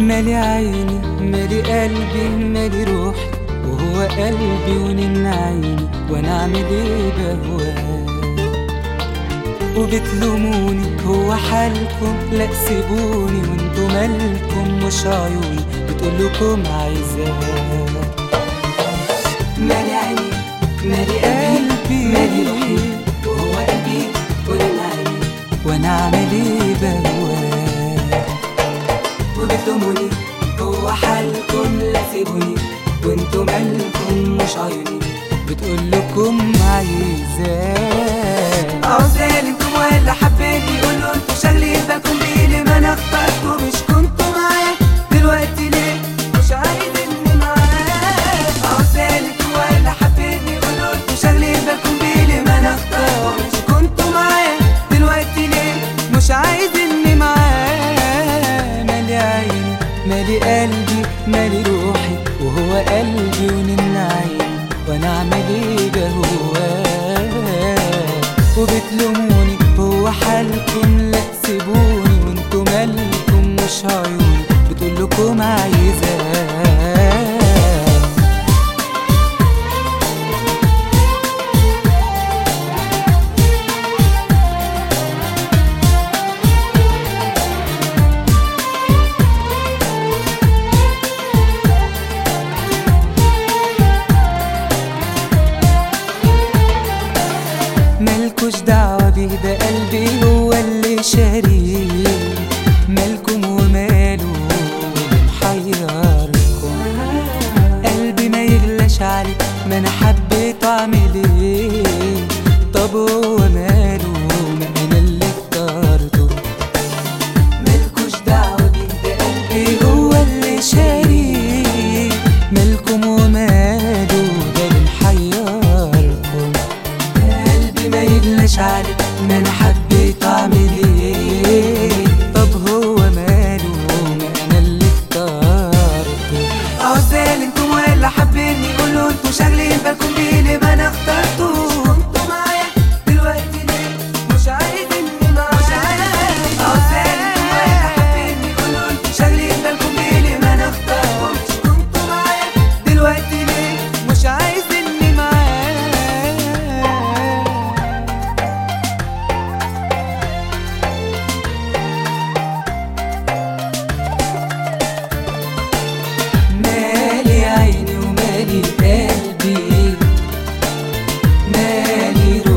مالي عيني مالي قلبي مالي روحي وهو قلبي ونن عيني وانا اعمل ايه بهواه وبتلوموني هو حالكم لا سيبوني وانتوا مالكم مش عيوني بتقول لكم عايزاه مالي عيني مالي قلبي مالي روحي وهو قلبي ونن عيني وانا اعمل ايه بهواه وبتلوموني هو حالكم لا سيبوني وانتوا مالكم مش عيوني بتقول لكم عايزاه عاوزالكم ولا حبيتي قولوا انتوا شاغلين بالكم بيه ليه ما انا اخترتكم مش كنتوا معايا دلوقتي ليه مش عايزيني معايا عاوزالكم ولا حبيتي قولوا انتوا شاغلين بالكم بيه ليه ما انا اخترتكم مش كنتوا معايا دلوقتي ليه مش عايزني معاه مالي عيني مالي قلبي مالي روحي وهو قلبي ونن عيني وانا اعمل ايه بهواه وبتلوموني هو حالكم لا سيبوني وانتوا مالكم مش عيوني بتقول لكم عايزاه مالكوش دعوة بيه ده قلبي هو اللي شاريه مالكم وماله اللي محيركم قلبي ما يغلاش عليه ما انا حبيته اعمل ايه طب هو ماله ما انا اللي اخترته مالكوش دعوة بيه ده قلبي ايه هو اللي شاريه مالكم وماله ده اللي محيركم قلبي ما يغلاش عليه ما انا حبيت اعمل ايه طب هو ماله ما انا اللي اخترته عاوزال انتوا ولا حابيني قولوا انتوا شاغلين بالكم بيه ليه ما انا اخترته انتوا معايا دلوقتي ليه مش عايزيني معايا عاوزال انتوا ولا حابيني قولوا انتوا شاغلين بالكم بيه ليه ما انا اخترته مش كنتوا معايا دلوقتي ليه مش عايزني معاه مالي عيني ومالي قلبي مالي